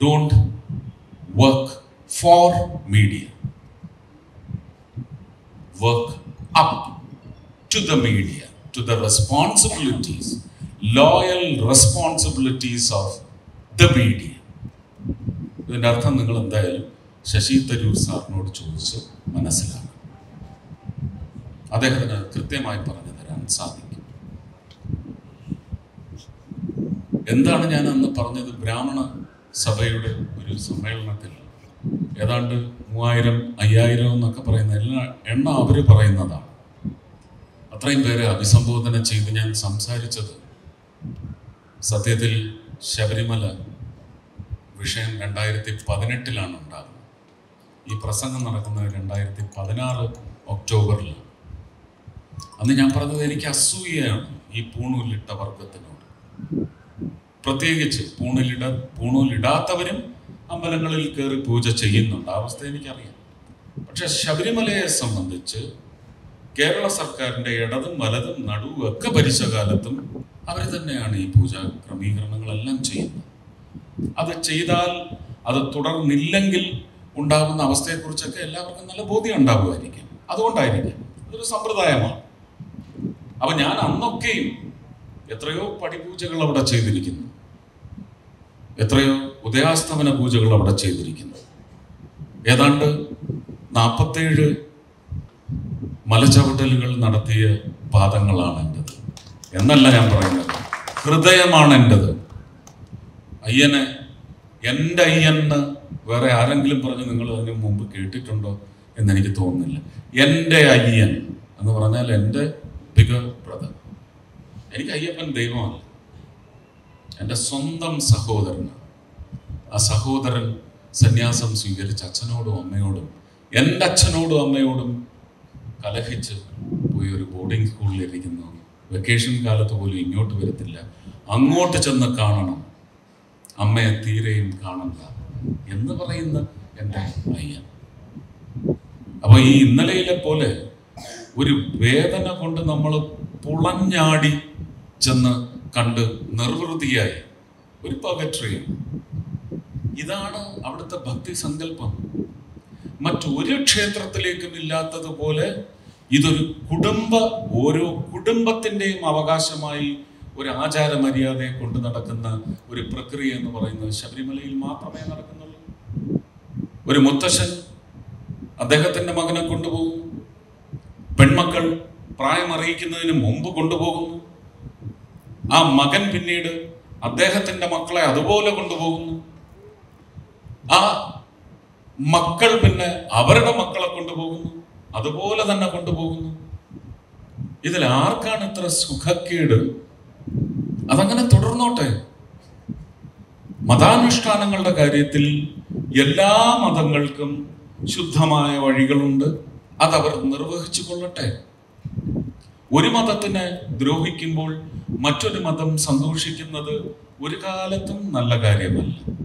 Don't work for media work up to the media, to the responsibilities, loyal responsibilities of the media. ഇതിൻ്റെ അർത്ഥം നിങ്ങൾ എന്തായാലും ശശി തരൂർ സാറിനോട് ചോദിച്ച് മനസ്സിലാക്കണം അദ്ദേഹത്തിന് കൃത്യമായി പറഞ്ഞു തരാൻ സാധിക്കും എന്താണ് ഞാൻ അന്ന് പറഞ്ഞത് ബ്രാഹ്മണ സഭയുടെ ഒരു സമ്മേളനത്തിൽ ഏതാണ്ട് മൂവായിരം അയ്യായിരം എന്നൊക്കെ പറയുന്ന എല്ലാ എണ്ണ അവർ പറയുന്നതാണ് അത്രയും പേരെ അഭിസംബോധന ചെയ്ത് ഞാൻ സംസാരിച്ചത് സത്യത്തിൽ ശബരിമല വിഷയം രണ്ടായിരത്തി പതിനെട്ടിലാണ് ഉണ്ടാകുന്നത് ഈ പ്രസംഗം നടക്കുന്നത് രണ്ടായിരത്തി പതിനാറ് ഒക്ടോബറിലാണ് അന്ന് ഞാൻ പറഞ്ഞത് എനിക്ക് അസൂയയാണ് ഈ പൂണൂലിട്ട വർഗത്തിനോട് പ്രത്യേകിച്ച് പൂണിലിട പൂണൂലിടാത്തവരും അമ്പലങ്ങളിൽ കയറി പൂജ ചെയ്യുന്നുണ്ട് ആ അവസ്ഥ എനിക്കറിയാം പക്ഷെ ശബരിമലയെ സംബന്ധിച്ച് കേരള സർക്കാരിന്റെ ഇടതും വലതും നടുവും ഒക്കെ ഭരിച്ച കാലത്തും അവർ തന്നെയാണ് ഈ പൂജാ ക്രമീകരണങ്ങളെല്ലാം ചെയ്യുന്നത് അത് ചെയ്താൽ അത് തുടർന്നില്ലെങ്കിൽ ഉണ്ടാകുന്ന അവസ്ഥയെക്കുറിച്ചൊക്കെ എല്ലാവർക്കും നല്ല ബോധ്യം ഉണ്ടാകുമായിരിക്കും അതുകൊണ്ടായിരിക്കും അതൊരു സമ്പ്രദായമാണ് അപ്പൊ ഞാൻ അന്നൊക്കെയും എത്രയോ പടിപൂജകൾ അവിടെ ചെയ്തിരിക്കുന്നു എത്രയോ ഉദയാസ്തമന പൂജകൾ അവിടെ ചെയ്തിരിക്കുന്നു ഏതാണ്ട് നാൽപ്പത്തേഴ് മലചവിട്ടലുകൾ നടത്തിയ പാദങ്ങളാണ് എൻ്റെത് എന്നല്ല ഞാൻ പറയുന്നത് ഹൃദയമാണ് എൻ്റെത് അയ്യനെ എൻ്റെ അയ്യന്ന് വേറെ ആരെങ്കിലും പറഞ്ഞ് നിങ്ങൾ അതിന് മുമ്പ് കേട്ടിട്ടുണ്ടോ എന്ന് എനിക്ക് തോന്നുന്നില്ല എൻ്റെ അയ്യൻ എന്ന് പറഞ്ഞാൽ എൻ്റെ ബിഗർ ബ്രദർ എനിക്ക് അയ്യപ്പൻ ദൈവമല്ല എൻ്റെ സ്വന്തം സഹോദരനാണ് ആ സഹോദരൻ സന്യാസം സ്വീകരിച്ച അച്ഛനോടും അമ്മയോടും എൻ്റെ അച്ഛനോടും അമ്മയോടും കലഹിച്ച് പോയി ഒരു ബോർഡിംഗ് സ്കൂളിൽ ഇരിക്കുന്നു വെക്കേഷൻ കാലത്ത് പോലും ഇങ്ങോട്ട് വരത്തില്ല അങ്ങോട്ട് ചെന്ന് കാണണം അമ്മയെ തീരെയും കാണണ്ട എന്ന് പറയുന്ന എൻ്റെ അയ്യൻ അപ്പൊ ഈ ഇന്നലെയിലെ പോലെ ഒരു വേദന കൊണ്ട് നമ്മൾ പുളഞ്ഞാടി ചെന്ന് കണ്ട് നിർവൃതിയായി ഒരു പകട്രിയും ഇതാണ് അവിടുത്തെ ഭക്തി സങ്കല്പം മറ്റൊരു ക്ഷേത്രത്തിലേക്കും ഇല്ലാത്തതുപോലെ ഇതൊരു കുടുംബ ഓരോ കുടുംബത്തിൻ്റെയും അവകാശമായി ഒരു ആചാര മര്യാദയെ കൊണ്ട് നടക്കുന്ന ഒരു പ്രക്രിയ എന്ന് പറയുന്നത് ശബരിമലയിൽ മാത്രമേ നടക്കുന്നുള്ളൂ ഒരു മുത്തശ്ശൻ അദ്ദേഹത്തിന്റെ മകനെ കൊണ്ടുപോകുന്നു പെൺമക്കൾ പ്രായം അറിയിക്കുന്നതിന് മുമ്പ് കൊണ്ടുപോകുന്നു ആ മകൻ പിന്നീട് അദ്ദേഹത്തിന്റെ മക്കളെ അതുപോലെ കൊണ്ടുപോകുന്നു ആ മക്കൾ പിന്നെ അവരുടെ മക്കളെ കൊണ്ടുപോകുന്നു അതുപോലെ തന്നെ കൊണ്ടുപോകുന്നു ഇതിൽ ആർക്കാണ് ഇത്ര സുഖക്കേട് അതങ്ങനെ തുടർന്നോട്ടെ മതാനുഷ്ഠാനങ്ങളുടെ കാര്യത്തിൽ എല്ലാ മതങ്ങൾക്കും ശുദ്ധമായ വഴികളുണ്ട് അതവർ നിർവഹിച്ചു കൊള്ളട്ടെ ഒരു മതത്തിനെ ദ്രോഹിക്കുമ്പോൾ മറ്റൊരു മതം സന്തോഷിക്കുന്നത് ഒരു കാലത്തും നല്ല കാര്യമല്ല